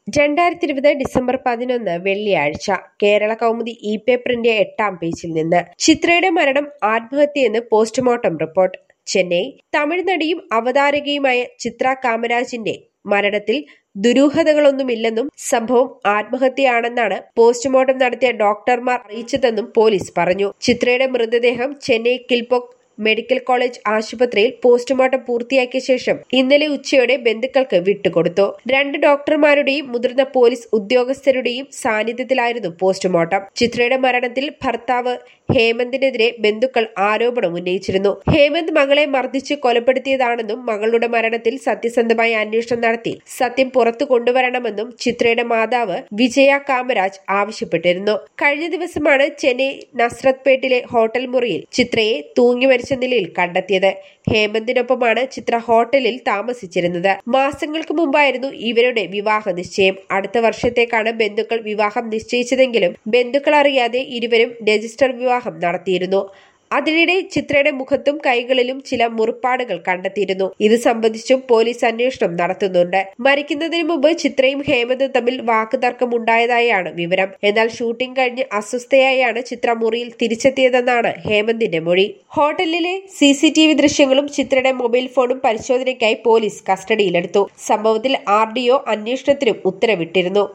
രണ്ടായിരത്തി ഇരുപത് ഡിസംബർ പതിനൊന്ന് വെള്ളിയാഴ്ച കേരള കൗമുദി ഇ പേപ്പറിന്റെ എട്ടാം പേജിൽ നിന്ന് ചിത്രയുടെ മരണം ആത്മഹത്യയെന്ന് പോസ്റ്റ്മോർട്ടം റിപ്പോർട്ട് ചെന്നൈ തമിഴ് നടിയും അവതാരകയുമായ ചിത്ര കാമരാജിന്റെ മരണത്തിൽ ദുരൂഹതകളൊന്നുമില്ലെന്നും സംഭവം ആത്മഹത്യയാണെന്നാണ് പോസ്റ്റ്മോർട്ടം നടത്തിയ ഡോക്ടർമാർ അറിയിച്ചതെന്നും പോലീസ് പറഞ്ഞു ചിത്രയുടെ മൃതദേഹം ചെന്നൈ കിൽപോക് മെഡിക്കൽ കോളേജ് ആശുപത്രിയിൽ പോസ്റ്റ്മോർട്ടം പൂർത്തിയാക്കിയ ശേഷം ഇന്നലെ ഉച്ചയോടെ ബന്ധുക്കൾക്ക് വിട്ടുകൊടുത്തു രണ്ട് ഡോക്ടർമാരുടെയും മുതിർന്ന പോലീസ് ഉദ്യോഗസ്ഥരുടെയും സാന്നിധ്യത്തിലായിരുന്നു പോസ്റ്റ്മോർട്ടം ചിത്രയുടെ മരണത്തിൽ ഭർത്താവ് ഹേമന്തിനെതിരെ ബന്ധുക്കൾ ആരോപണം ഉന്നയിച്ചിരുന്നു ഹേമന്ത് മകളെ മർദ്ദിച്ച് കൊലപ്പെടുത്തിയതാണെന്നും മകളുടെ മരണത്തിൽ സത്യസന്ധമായ അന്വേഷണം നടത്തി സത്യം പുറത്തു കൊണ്ടുവരണമെന്നും ചിത്രയുടെ മാതാവ് വിജയ കാമരാജ് ആവശ്യപ്പെട്ടിരുന്നു കഴിഞ്ഞ ദിവസമാണ് ചെന്നൈ നസ്രത്പേട്ടിലെ ഹോട്ടൽ മുറിയിൽ ചിത്രയെ തൂങ്ങി മരിച്ച നിലയിൽ കണ്ടെത്തിയത് ഹേമന്തിനൊപ്പമാണ് ചിത്ര ഹോട്ടലിൽ താമസിച്ചിരുന്നത് മാസങ്ങൾക്ക് മുമ്പായിരുന്നു ഇവരുടെ വിവാഹ നിശ്ചയം അടുത്ത വർഷത്തേക്കാണ് ബന്ധുക്കൾ വിവാഹം നിശ്ചയിച്ചതെങ്കിലും ബന്ധുക്കൾ അറിയാതെ ഇരുവരും രജിസ്റ്റർ വിവാഹം നടത്തിയിരുന്നു അതിനിടെ ചിത്രയുടെ മുഖത്തും കൈകളിലും ചില മുറിപ്പാടുകൾ കണ്ടെത്തിയിരുന്നു ഇത് സംബന്ധിച്ചും പോലീസ് അന്വേഷണം നടത്തുന്നുണ്ട് മരിക്കുന്നതിന് മുമ്പ് ചിത്രയും ഹേമന്തും തമ്മിൽ വാക്കുതർക്കം ഉണ്ടായതായാണ് വിവരം എന്നാൽ ഷൂട്ടിംഗ് കഴിഞ്ഞ് അസ്വസ്ഥയായാണ് ചിത്ര മുറിയിൽ തിരിച്ചെത്തിയതെന്നാണ് ഹേമന്തിന്റെ മൊഴി ഹോട്ടലിലെ സി സി ടി വി ദൃശ്യങ്ങളും ചിത്രയുടെ മൊബൈൽ ഫോണും പരിശോധനയ്ക്കായി പോലീസ് കസ്റ്റഡിയിലെടുത്തു സംഭവത്തിൽ ആർ ഡി ഒ അന്വേഷണത്തിനും ഉത്തരവിട്ടിരുന്നു